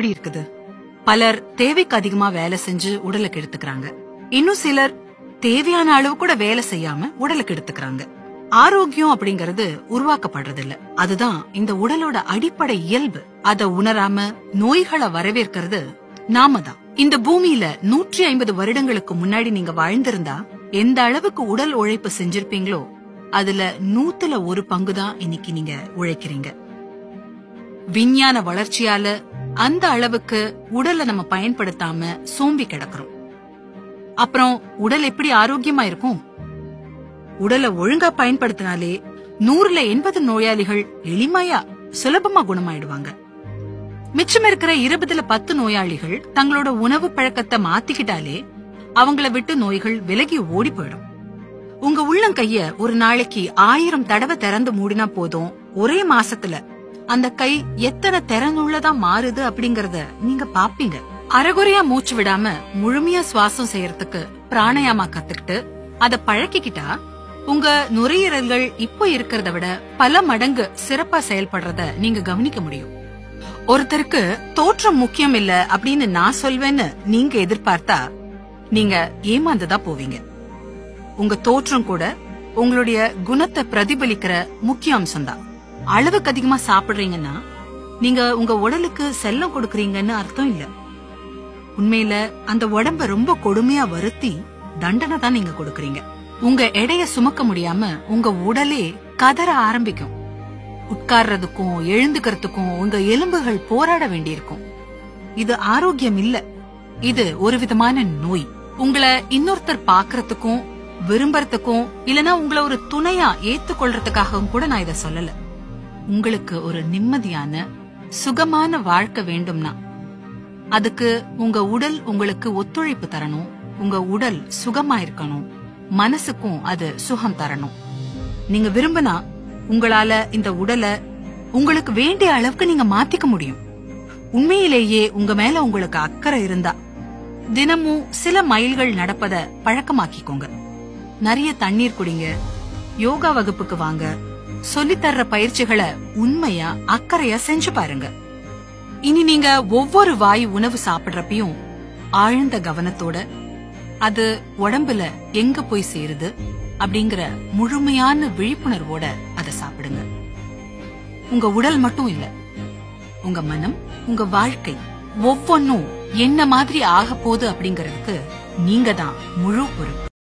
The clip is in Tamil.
எப்படி இருக்குது பலர் தேவைக்கு அதிகமா வேலை செஞ்சு உடலை கெடுத்துக்கிறாங்க இன்னும் சிலர் தேவையான அளவு கூட வேலை செய்யாம உடலை கெடுத்துக்கிறாங்க ஆரோக்கியம் அப்படிங்கறது உருவாக்கப்படுறது இல்ல அதுதான் இந்த உடலோட அடிப்படை இயல்பு அத உணராம நோய்களை வரவேற்கிறது நாம தான் இந்த பூமியில நூற்றி ஐம்பது வருடங்களுக்கு முன்னாடி நீங்க வாழ்ந்திருந்தா எந்த அளவுக்கு உடல் உழைப்பு செஞ்சிருப்பீங்களோ அதுல நூத்துல ஒரு பங்கு தான் இன்னைக்கு நீங்க உழைக்கிறீங்க விஞ்ஞான வளர்ச்சியால அந்த அளவுக்கு உடலை நம்ம பயன்படுத்தாம சோம்பி கிடக்குறோம் அப்புறம் உடல் எப்படி ஆரோக்கியமா இருக்கும் உடலை ஒழுங்கா பயன்படுத்தினாலே நூறுல எண்பது நோயாளிகள் எளிமையா சுலபமா குணமாயிடுவாங்க மிச்சம் இருக்கிற இருபதுல பத்து நோயாளிகள் தங்களோட உணவு பழக்கத்தை மாத்திக்கிட்டாலே அவங்கள விட்டு நோய்கள் விலகி ஓடி போயிடும் உங்க உள்ளங்கைய ஒரு நாளைக்கு ஆயிரம் தடவை திறந்து மூடினா போதும் ஒரே மாசத்துல அந்த கை எத்தனை திறனுள்ளதா மாறுது அப்படிங்கறத நீங்க பாப்பீங்க அரைகுறையா மூச்சு விடாம முழுமையா சுவாசம் செய்யறதுக்கு பிராணாயாமா கத்துக்கிட்டு அத பழக்கிக்கிட்டா உங்க நுரையீரல்கள் இப்போ இருக்கிறத விட பல மடங்கு சிறப்பா செயல்படுறத நீங்க கவனிக்க முடியும் ஒருத்தருக்கு தோற்றம் முக்கியம் இல்ல அப்படின்னு நான் சொல்வேன்னு நீங்க எதிர்பார்த்தா நீங்க ஏமாந்துதான் போவீங்க உங்க தோற்றம் கூட உங்களுடைய குணத்தை பிரதிபலிக்கிற முக்கிய அம்சம்தான் அளவுக்கு அதிகமா சாப்பிடுறீங்கன்னா நீங்க உங்க உடலுக்கு செல்லம் கொடுக்கறீங்கன்னு அர்த்தம் இல்ல உண்மையில அந்த உடம்ப ரொம்ப கொடுமையா வருத்தி தண்டனை தான் நீங்க கொடுக்கறீங்க உங்க எடைய சுமக்க முடியாம உங்க உடலே கதற ஆரம்பிக்கும் உட்கார்றதுக்கும் எழுந்துக்கிறதுக்கும் உங்க எலும்புகள் போராட வேண்டியிருக்கும் இது ஆரோக்கியம் இல்ல இது ஒரு விதமான நோய் உங்களை இன்னொருத்தர் பாக்குறதுக்கும் விரும்புறதுக்கும் இல்லனா உங்களை ஒரு துணையா ஏத்துக்கொள்றதுக்காகவும் கூட நான் இத சொல்லல உங்களுக்கு ஒரு நிம்மதியான சுகமான வாழ்க்கை வேண்டும்னா அதுக்கு உங்க உடல் உங்களுக்கு ஒத்துழைப்பு தரணும் உங்க உடல் சுகமா இருக்கணும் மனசுக்கும் அது சுகம் தரணும் நீங்க விரும்பினா உங்களால இந்த உடலை உங்களுக்கு வேண்டிய அளவுக்கு நீங்க மாத்திக்க முடியும் உண்மையிலேயே உங்க மேல உங்களுக்கு அக்கறை இருந்தா தினமும் சில மைல்கள் நடப்பத பழக்கமாக்கிக்கோங்க நிறைய தண்ணீர் குடிங்க யோகா வகுப்புக்கு வாங்க சொல்லித்தர்ற பயிற்சிகளை உண்மையா அக்கறையா செஞ்சு பாருங்க இனி நீங்க ஒவ்வொரு வாய் உணவு சாப்பிடுறப்பையும் ஆழ்ந்த கவனத்தோட அது உடம்புல எங்க போய் சேருது அப்படிங்கிற முழுமையான விழிப்புணர்வோட அதை சாப்பிடுங்க உங்க உடல் மட்டும் இல்ல உங்க மனம் உங்க வாழ்க்கை ஒவ்வொன்னும் என்ன மாதிரி ஆக போகுது அப்படிங்கறதுக்கு நீங்க தான் முழு பொறுப்பு